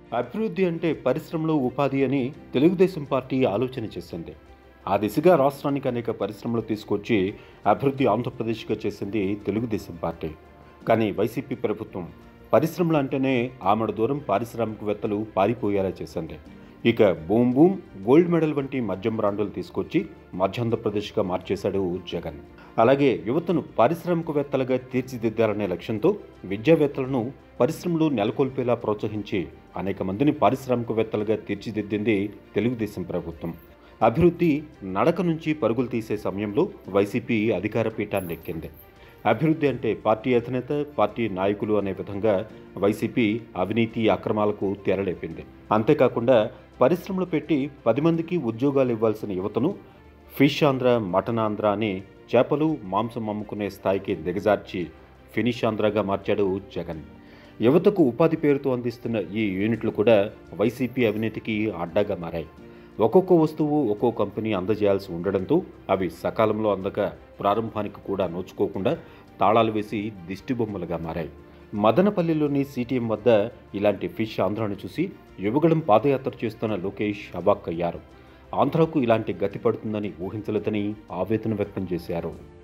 అభివృద్ధి అంటే పరిశ్రమలు ఉపాధి అని తెలుగుదేశం పార్టీ ఆలోచన చేసింది ఆ దిశగా రాష్ట్రానికి అనేక పరిశ్రమలు తీసుకొచ్చి అభివృద్ధి ఆంధ్రప్రదేశ్గా చేసింది తెలుగుదేశం పార్టీ కానీ వైసీపీ ప్రభుత్వం పరిశ్రమలు అంటేనే ఆమెడ దూరం పారిశ్రామికవేత్తలు పారిపోయేలా చేసింది ఇక బూమ్ బూమ్ గోల్డ్ మెడల్ వంటి మద్యం బ్రాండులు తీసుకొచ్చి మధ్యాంధ్రప్రదేశ్గా మార్చేశాడు జగన్ అలాగే యువతను పారిశ్రామికవేత్తలుగా తీర్చిదిద్దాలనే లక్ష్యంతో విద్యావేత్తలను పరిశ్రమలు నెలకొల్పేలా ప్రోత్సహించి అనేక మందిని పారిశ్రామికవేత్తలుగా తీర్చిదిద్దింది తెలుగుదేశం ప్రభుత్వం అభివృద్ధి నడక నుంచి పరుగులు తీసే సమయంలో వైసీపీ అధికార పీఠాన్ని ఎక్కింది అభివృద్ధి అంటే పార్టీ అధినేత పార్టీ నాయకులు అనే విధంగా వైసీపీ అవినీతి అక్రమాలకు తెరలేపింది అంతేకాకుండా పరిశ్రమలు పెట్టి పది మందికి ఉద్యోగాలు ఇవ్వాల్సిన యువతను ఫిష్ ఆంధ్ర మటన్ ఆంధ్ర అని చేపలు మాంసం అమ్ముకునే స్థాయికి దిగజార్చి ఫినిష్ ఆంధ్రగా మార్చాడు జగన్ యువతకు ఉపాధి పేరుతో అందిస్తున్న ఈ యూనిట్లు కూడా వైసీపీ అవినీతికి అడ్డాగా మారాయి ఒక్కొక్క వస్తువు ఒక్కో కంపెనీ అందజేయాల్సి ఉండడంతో అవి సకాలంలో అందక ప్రారంభానికి కూడా నోచుకోకుండా తాళాలు వేసి దిష్టిబొమ్మలుగా మారాయి మదనపల్లిలోని సిటిఎం వద్ద ఇలాంటి ఫిష్ ఆంధ్రాను చూసి యువగళం పాదయాత్ర చేస్తున్న లోకేష్ అవాక్కయ్యారు ఆంధ్రాకు ఇలాంటి గతి పడుతుందని ఊహించలేదని ఆవేదన వ్యక్తం చేశారు